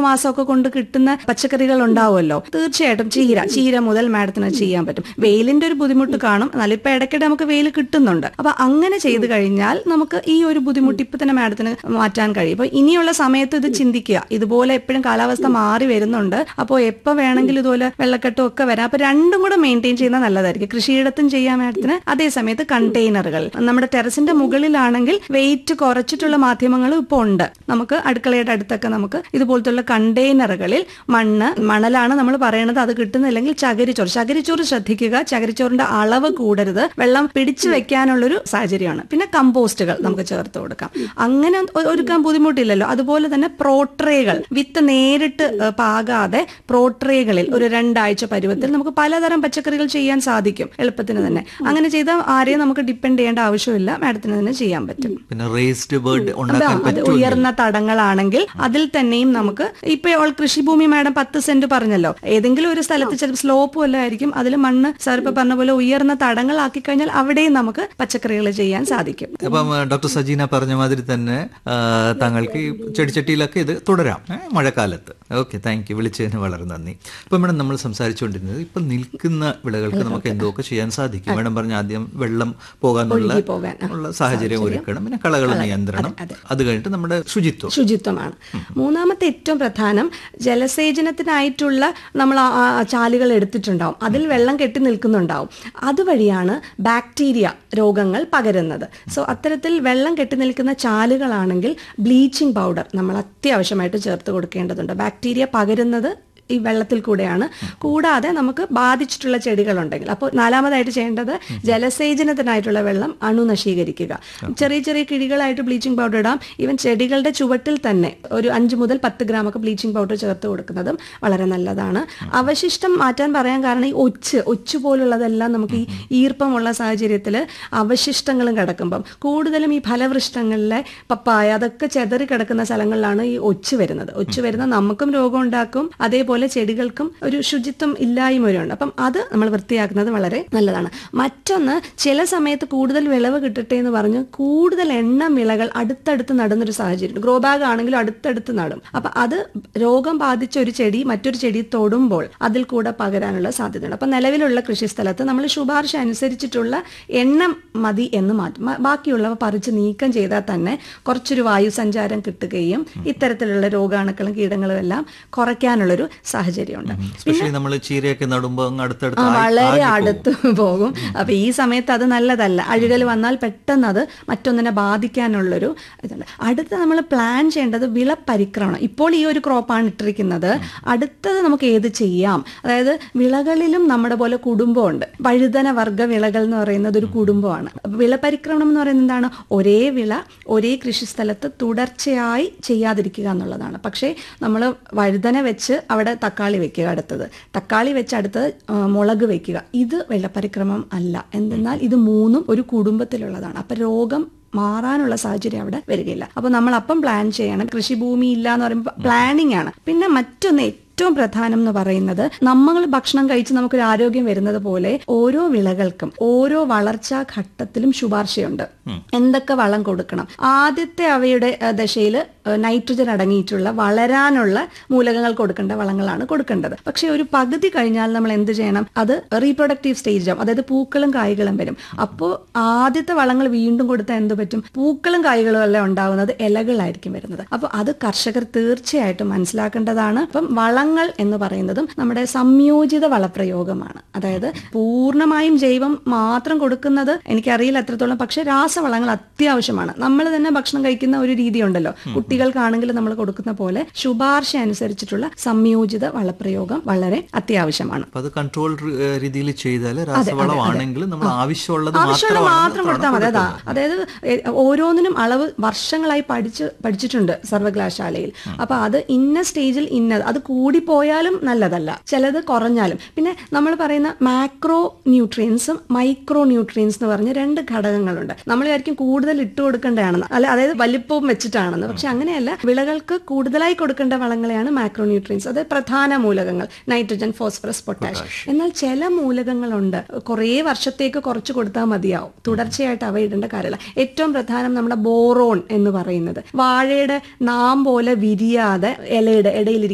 മാസമൊക്കെ കൊണ്ട് കിട്ടുന്ന പച്ചക്കറികൾ ഉണ്ടാവുമല്ലോ തീർച്ചയായിട്ടും ചീര ചീര മുതൽ മാഡത്തിന് ചെയ്യാൻ പറ്റും വെയിലിന്റെ ഒരു ബുദ്ധിമുട്ട് കാണും എന്നാലും ഇപ്പൊ ഇടയ്ക്കിടെ നമുക്ക് വെയിൽ കിട്ടുന്നുണ്ട് അപ്പൊ അങ്ങനെ ചെയ്തു കഴിഞ്ഞാൽ നമുക്ക് ഈ ഒരു ബുദ്ധിമുട്ട് ഇപ്പൊ തന്നെ മാഡത്തിന് മാറ്റാൻ കഴിയും അപ്പൊ ഇനിയുള്ള സമയത്ത് ഇത് ചിന്തിക്കുക ഇതുപോലെ എപ്പോഴും കാലാവസ്ഥ മാറി വരുന്നുണ്ട് അപ്പോൾ എപ്പോൾ വേണമെങ്കിലും ഇതുപോലെ വെള്ളക്കെട്ടും ഒക്കെ വരാം അപ്പൊ രണ്ടും കൂടെ മെയിൻറ്റെയിൻ ചെയ്യുന്നത് നല്ലതായിരിക്കും കൃഷിയിടത്തും ചെയ്യാൻ മാഡത്തിന് അതേ സമയത്ത് കണ്ടെയ്നറുകൾ നമ്മുടെ ടെറസിന്റെ മുകളിലാണെങ്കിൽ വെയിറ്റ് കുറച്ചിട്ടുള്ള മാധ്യമങ്ങളും ഇപ്പോൾ ഉണ്ട് നമുക്ക് അടുക്കളയുടെ അടുത്തൊക്കെ നമുക്ക് ഇതുപോലത്തുള്ള കണ്ടെയ്നറുകളിൽ മണ്ണ് മണലാണ് നമ്മൾ പറയണത് അത് കിട്ടുന്നില്ലെങ്കിൽ ചകിരിച്ചോറ് ചകിരിച്ചോറ് ശ്രദ്ധിക്കുക ചകിരിച്ചോറിന്റെ അളവ് കൂടരുത് വെള്ളം പിടിച്ചു വെക്കാനുള്ളൊരു സാഹചര്യമാണ് പിന്നെ കമ്പോസ്റ്റുകൾ നമുക്ക് ചേർത്ത് കൊടുക്കാം അങ്ങനെ ഒ- ഒരുക്കാൻ ബുദ്ധിമുട്ടില്ലല്ലോ അതുപോലെ തന്നെ പ്രോട്രേകൾ വിത്ത് നേരിട്ട് ഏഹ്, പാകാതെ പ്രോട്രേകളിൽ ഒരു രണ്ടാഴ്ച പരുവത്തിൽ നമുക്ക് പലതരം പച്ചക്കറികൾ ചെയ്യാൻ സാധിക്കും എളുപ്പത്തിന് തന്നെ അങ്ങനെ ചെയ്താൽ ആരെയും നമുക്ക് ഡിപ്പെൻഡ് ചെയ്യേണ്ട ആവശ്യമില്ല മാഡത്തിന് തന്നെ ചെയ്യാൻ പറ്റും പിന്നെ റേസ്ഡ് ബേർഡ് അതാ, ഉണ്ടാക്കാൻ അത് പറ്റുമോ ഉയർന്ന തടങ്ങളാണെങ്കിൽ അതിൽ തന്നെയും നമുക്ക് ഇപ്പൊ ഓൾ കൃഷിഭൂമി മാഡം പത്ത് സെന്റ് പറഞ്ഞല്ലോ ഏതെങ്കിലും ഒരു സ്ഥലത്ത് ചിലപ്പോൾ സ്ലോപ്പും അല്ല ആയിരിക്കും അതിൽ മണ്ണ് സാർ ഇപ്പൊ പറഞ്ഞ പോലെ ഉയർന്ന തടങ്ങളാക്കി കഴിഞ്ഞാൽ അവിടെയും നമുക്ക് പച്ചക്കറികൾ ചെയ്യാൻ സാധിക്കും അപ്പം ആ, ഡോക്ടർ സജീന പറഞ്ഞ മാതിരി തന്നെ ആ, താങ്കൾക്ക് ഈ ചെടിച്ചട്ടിയിലൊക്കെ ഇത് തുടരാം ഏ, മഴക്കാലത്ത് ഓക്കെ താങ്ക് യു വിളിച്ചതിന് വളരെ നന്ദി അപ്പം മേഡം നമ്മൾ സംസാരിച്ചുകൊണ്ടിരുന്നത് ഇപ്പം നിൽക്കുന്ന വിളകൾക്ക് നമുക്ക് എന്തൊക്കെ ചെയ്യാൻ സാധിക്കും മേഡം പറഞ്ഞ ആദ്യം വെള്ളം പോകാനുള്ള ഒഴുകി പോകാൻ, ആ, ഉള്ള സാഹചര്യം ഒരുക്കണം പിന്നെ കളകൾ നിയന്ത്രണം അത് കഴിഞ്ഞിട്ട് നമ്മുടെ ശുചിത്വം ശുചിത്വമാണ് മൂന്നാമത്തെ ഏറ്റവും പ്രധാനം ജലസേചനത്തിനായിട്ടുള്ള നമ്മൾ ആ- ആ ചാലുകൾ എടുത്തിട്ടുണ്ടാവും അതിൽ വെള്ളം കെട്ടി നിൽക്കുന്നുണ്ടാവും അതുവഴിയാണ് ബാക്ടീരിയ രോഗങ്ങൾ പകരുന്നത് സോ അത്തരത്തിൽ വെള്ളം കെട്ടി നിൽക്കുന്ന ചാലുകളാണെങ്കിൽ ബ്ലീച്ചിങ് പൗഡർ നമ്മൾ അത്യാവശ്യമായിട്ട് ചേർത്ത് കൊടുക്കേണ്ടതുണ്ട് ബാക്ടീരിയ പകരുന്നത് ഈ വെള്ളത്തിൽ കൂടെയാണ് കൂടാതെ നമുക്ക് ബാധിച്ചിട്ടുള്ള ചെടികളുണ്ടെങ്കിൽ അപ്പോൾ നാലാമതായിട്ട് ചെയ്യേണ്ടത് ജലസേചനത്തിനായിട്ടുള്ള വെള്ളം അണുനശീകരിക്കുക ചെറിയ ചെറിയ കിഴികളായിട്ട് ബ്ലീച്ചിങ് പൗഡർ ഇടാം ഈവൻ ചെടികളുടെ ചുവട്ടിൽ തന്നെ ഒരു അഞ്ച് മുതൽ പത്ത് ഗ്രാം ഒക്കെ ബ്ലീച്ചിങ് പൗഡർ ചേർത്ത് കൊടുക്കുന്നതും വളരെ നല്ലതാണ് അവശിഷ്ടം മാറ്റാൻ പറയാൻ കാരണം ഈ ഒച്ച് ഒച്ച് പോലുള്ളതെല്ലാം നമുക്ക് ഈ ഈർപ്പമുള്ള സാഹചര്യത്തിൽ അവശിഷ്ടങ്ങളും കിടക്കുമ്പം കൂടുതലും ഈ ഫലവൃഷ്ടങ്ങളിലെ പപ്പായ അതൊക്കെ ചെതറി കിടക്കുന്ന സ്ഥലങ്ങളിലാണ് ഈ ഒച്ച് വരുന്നത് ഒച്ച് വരുന്ന നമുക്കും രോഗം ഉണ്ടാക്കും അതേപോലെ ചെടികൾക്കും ഒരു ശുചിത്വം ഇല്ലായ്മ വരുന്നുണ്ട് അപ്പം അത് നമ്മൾ വൃത്തിയാക്കുന്നത് വളരെ നല്ലതാണ് മറ്റൊന്ന് ചില സമയത്ത് കൂടുതൽ വിളവ് കിട്ടട്ടെ എന്ന് പറഞ്ഞ് കൂടുതൽ എണ്ണം വിളകൾ അടുത്തടുത്ത് നടുന്നൊരു സാഹചര്യം ഗ്രോ ബാഗ് ആണെങ്കിലും അടുത്തടുത്ത് നടും അപ്പൊ അത് രോഗം ബാധിച്ച ഒരു ചെടി മറ്റൊരു ചെടി തൊടുമ്പോൾ അതിൽ കൂടെ പകരാനുള്ള സാധ്യതയുണ്ട് അപ്പൊ നിലവിലുള്ള കൃഷിസ്ഥലത്ത് നമ്മൾ ശുപാർശ അനുസരിച്ചിട്ടുള്ള എണ്ണം മതി എന്ന് മാറ്റും മ- ബാക്കിയുള്ളവ പറിച്ച് നീക്കം ചെയ്താൽ തന്നെ കുറച്ചൊരു വായു സഞ്ചാരം കിട്ടുകയും ഇത്തരത്തിലുള്ള രോഗാണുക്കളും കീടങ്ങളും എല്ലാം കുറയ്ക്കാനുള്ളൊരു സാഹചര്യമുണ്ട് സ്പെഷ്യലി നമ്മൾ ചീരയൊക്കെ നടുമ്പോൾ അങ്ങ് അടുത്തടുത്ത് ആ, ആയി- വളരെ ആകിപ്പോകും. അടുത്ത് പോകും അപ്പൊ ഈ സമയത്ത് അത് നല്ലതല്ല അഴുകൽ വന്നാൽ പെട്ടെന്ന് അത് മറ്റൊന്നിനെ ബാധിക്കാനുള്ളൊരു ഇതുണ്ട് അടുത്ത നമ്മൾ പ്ലാൻ ചെയ്യേണ്ടത് വിള പരിക്രമണം ഇപ്പോൾ ഈ ഒരു ക്രോപ്പാണ് ഇട്ടിരിക്കുന്നത് അടുത്തത് നമുക്ക് ഏത് ചെയ്യാം അതായത് വിളകളിലും നമ്മുടെ പോലെ കുടുംബമുണ്ട് വഴുതന വർഗ വിളകൾ എന്ന് പറയുന്നത് ഒരു കുടുംബമാണ് അപ്പൊ വിള പരിക്രമണം എന്ന് പറയുന്നത് എന്താണ് ഒരേ വിള ഒരേ കൃഷിസ്ഥലത്ത് തുടർച്ചയായി ചെയ്യാതിരിക്കുക എന്നുള്ളതാണ് പക്ഷേ നമ്മൾ വഴുതന വെച്ച് അവിടെ തക്കാളി വെക്കുക അടുത്തത് തക്കാളി വെച്ച് അടുത്തത് ആ, മുളക് വെക്കുക ഇത് വെള്ളപ്പരിക്രമം അല്ല എന്തെന്നാൽ ഇത് മൂന്നും ഒരു കുടുംബത്തിലുള്ളതാണ് അപ്പൊ രോഗം മാറാനുള്ള സാഹചര്യം അവിടെ വരികയില്ല അപ്പൊ നമ്മൾ അപ്പം പ്ലാൻ ചെയ്യണം കൃഷിഭൂമി ഇല്ല എന്ന് പറയുമ്പോൾ പ്ലാനിങ് ആണ് പിന്നെ മറ്റൊന്ന് ഏറ്റവും പ്രധാനം എന്ന് പറയുന്നത് നമ്മൾ ഭക്ഷണം കഴിച്ച് നമുക്കൊരു ആരോഗ്യം വരുന്നത് പോലെ ഓരോ വിളകൾക്കും ഓരോ വളർച്ചാ ഘട്ടത്തിലും ശുപാർശയുണ്ട് എന്തൊക്കെ വളം കൊടുക്കണം ആദ്യത്തെ അവയുടെ ദശയിൽ നൈട്രജൻ അടങ്ങിയിട്ടുള്ള വളരാനുള്ള മൂലകങ്ങൾ കൊടുക്കേണ്ട വളങ്ങളാണ് കൊടുക്കേണ്ടത് പക്ഷെ ഒരു പകുതി കഴിഞ്ഞാൽ നമ്മൾ എന്ത് ചെയ്യണം അത് റീപ്രൊഡക്റ്റീവ് സ്റ്റേജ് ആവും അതായത് പൂക്കളും കായ്കളും വരും അപ്പോൾ ആദ്യത്തെ വളങ്ങൾ വീണ്ടും കൊടുത്താൽ എന്ത് പറ്റും പൂക്കളും കായ്കളും എല്ലാം ഉണ്ടാവുന്നത് ഇലകളായിരിക്കും വരുന്നത് അപ്പോൾ അത് കർഷകർ തീർച്ചയായിട്ടും മനസ്സിലാക്കേണ്ടതാണ് അപ്പം വളങ്ങൾ എന്ന് പറയുന്നതും നമ്മുടെ സംയോജിത വളപ്രയോഗമാണ് അതായത് പൂർണ്ണമായും ജൈവം മാത്രം കൊടുക്കുന്നത് എനിക്കറിയില്ല എത്രത്തോളം പക്ഷെ രാസവളങ്ങൾ അത്യാവശ്യമാണ് നമ്മൾ തന്നെ ഭക്ഷണം കഴിക്കുന്ന ഒരു രീതി ഉണ്ടല്ലോ കുട്ടികൾക്കാണെങ്കിൽ നമ്മൾ കൊടുക്കുന്ന പോലെ ശുപാർശ അനുസരിച്ചിട്ടുള്ള സംയോജിത വളപ്രയോഗം വളരെ അത്യാവശ്യമാണ് അപ്പൊ അത് കൺട്രോൾ രീതിയിൽ ചെയ്താൽ രാസവളമാണെങ്കിലും നമ്മൾ ആവശ്യമുള്ളത് ആവശ്യമുള്ള മാത്രമാണ് മാത്രം കൊടുത്താൽ മതി അതാ അതായത് എ- ഓരോന്നിനും അളവ് വർഷങ്ങളായി പഠിച്ച് പഠിച്ചിട്ടുണ്ട് സർവകലാശാലയിൽ അപ്പൊ അത് ഇന്ന സ്റ്റേജിൽ ഇന്നത് അത് കൂടിപ്പോയാലും നല്ലതല്ല ചിലത് കുറഞ്ഞാലും പിന്നെ നമ്മൾ പറയുന്ന മാക്രോ ന്യൂട്രിയൻസും മൈക്രോ ന്യൂട്രിയൻസ് എന്ന് പറഞ്ഞ രണ്ട് ഘടകങ്ങളുണ്ട് നമ്മൾ വിചാരിക്കും കൂടുതൽ ഇട്ട് കൊടുക്കേണ്ടതാണെന്ന് അല്ല അതായത് വലിപ്പവും വെച്ചിട്ടാണെന്ന് പക്ഷെ അങ്ങനെയല്ല വിളകൾക്ക് കൂടുതലായി കൊടുക്കേണ്ട വളങ്ങളെയാണ് മാക്രോ ന്യൂട്രിയൻസ് അത് പ്രധാന മൂലകങ്ങൾ നൈട്രജൻ ഫോസ്ഫറസ് പൊട്ടാഷ് എന്നാൽ ചില മൂലകങ്ങളുണ്ട് കുറേ വർഷത്തേക്ക് കുറച്ച് കൊടുത്താൽ മതിയാവും തുടർച്ചയായിട്ട് അവ ഇടേണ്ട കാര്യമില്ല ഏറ്റവും പ്രധാനം നമ്മുടെ ബോറോൺ എന്ന് പറയുന്നത് വാഴയുടെ നാം പോലെ വിരിയാതെ ഇലയുടെ ഇടയിൽ